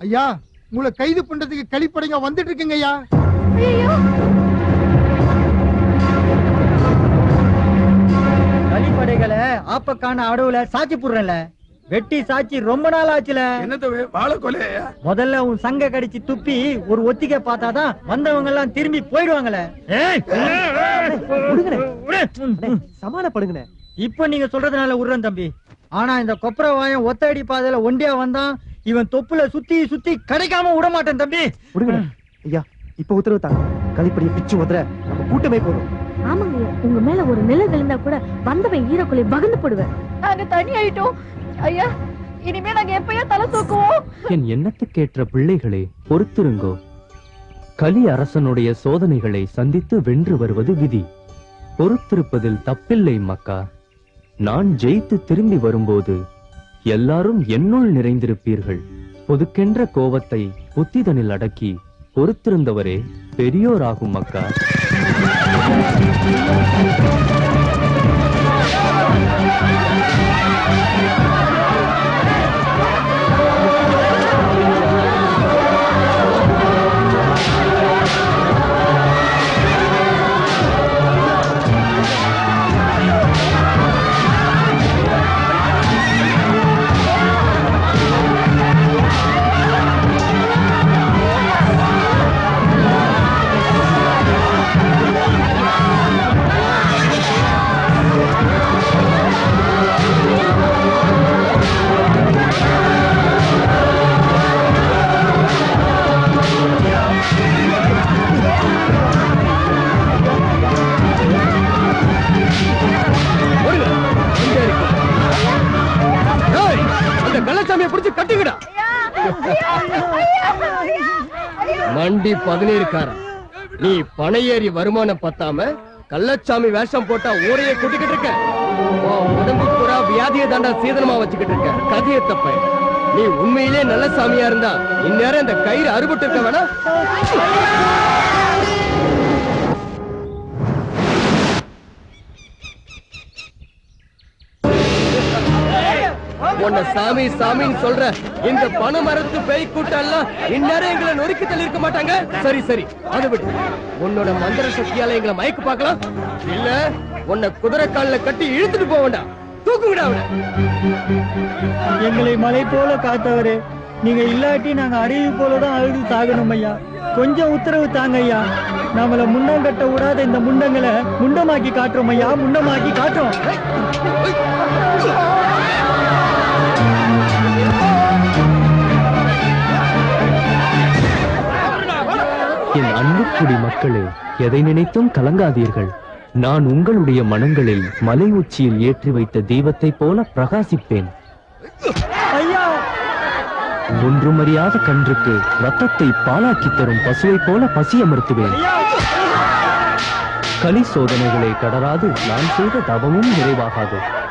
ஐயா உங்களை கைது பண்றதுக்கு கழிப்படைங்க வந்துட்டு இருக்குங்க ஐயா கலிப்படைகளை ஆப்பக்கான அடவுல சாட்சி போடுறல வெட்டி சாட்சி ரொம்ப நாள் ஆச்சுல என்னத்தவே வாழ கொலையா முதல்ல உன் சங்க கடிச்சு துப்பி ஒரு ஒத்திகை பார்த்தாதான் வந்தவங்க எல்லாம் திரும்பி போயிடுவாங்களே சமாளப்படுங்கண்ணே இப்ப நீங்க சொல்றதுனால விடுறேன் தம்பி ஆனா இந்த கொப்பர வாயம் ஒத்தடி பாதையில ஒண்டியா வந்தான் இவன் தொப்புல சுத்தி சுத்தி கிடைக்காம விட மாட்டேன் தம்பி விடுங்கண்ணே ஐயா இப்ப உத்தரவு தாங்க கழிப்படியை பிச்சு உதற நம்ம கூட்டமே போதும் ஆமாங்க உங்க மேல ஒரு நிழல் விழுந்தா கூட வந்தவன் ஈரக்குலை பகந்து போடுவேன் நாங்க தனி ஆயிட்டோம் ஐயா இனிமே நாங்க எப்பயா தலை தூக்குவோம் என் எண்ணத்துக்கேற்ற பிள்ளைகளே பொறுத்திருங்கோ கலி அரசனுடைய சோதனைகளை சந்தித்து வென்று வருவது விதி பொறுத்திருப்பதில் தப்பில்லை மக்கா நான் ஜெயித்து திரும்பி வரும்போது எல்லாரும் என்னுள் நிறைந்திருப்பீர்கள் பொதுக்கென்ற கோபத்தை புத்திதனில் அடக்கி பொறுத்திருந்தவரே பெரியோராகும் மக்கா அந்த கள்ளசாமியை பிடிச்சு கட்டிக்கிடா மண்டி பதினேழுக்காரன் நீ பனையேறி வருமானம் பத்தாம கள்ளச்சாமி வேஷம் போட்டா ஊரையே கூட்டிக்கிட்டு இருக்க உன் உடம்பு பூரா வியாதிய தாண்டா சீதனமா வச்சுக்கிட்டு இருக்க கதைய தப்ப நீ உண்மையிலே நல்ல சாமியா இருந்தா இந்நேரம் இந்த கயிறு அறுபட்டு இருக்க வேணா உன்னை சாமி சாமின்னு சொல்ற இந்த பண மரத்து பேய் கூட்டம் எல்லாம் இந்நேரம் எங்களை நொறுக்கி தள்ளி இருக்க மாட்டாங்க சரி சரி அதை விட்டு உன்னோட மந்திர சக்தியால எங்களை மயக்க பார்க்கலாம் இல்ல உன்னை குதிரை கால்ல கட்டி இழுத்துட்டு போக வேண்டாம் தூக்கு விட அவனை எங்களை மலை போல காத்தவரே நீங்க இல்லாட்டி நாங்க அருவி போலதான் அழுது சாகணும் ஐயா கொஞ்சம் உத்தரவு தாங்க ஐயா நம்மள முண்டங்கட்ட விடாத இந்த முண்டங்களை முண்டமாக்கி காட்டுறோம் ஐயா முண்டமாக்கி காட்டுறோம் என் அன்புக்குடி மக்களே எதை நினைத்தும் கலங்காதீர்கள் நான் உங்களுடைய மனங்களில் மலை உச்சியில் ஏற்றி வைத்த தீபத்தைப் போல பிரகாசிப்பேன் ஐயா ஒன்றுமறியாத கன்றுக்கு ரத்தத்தை பாலாக்கி தரும் பசுவைப் போல பசியமர்த்துவேன் கலி சோதனைகளை கடராது நான் செய்த தவமும் நிறைவாகாது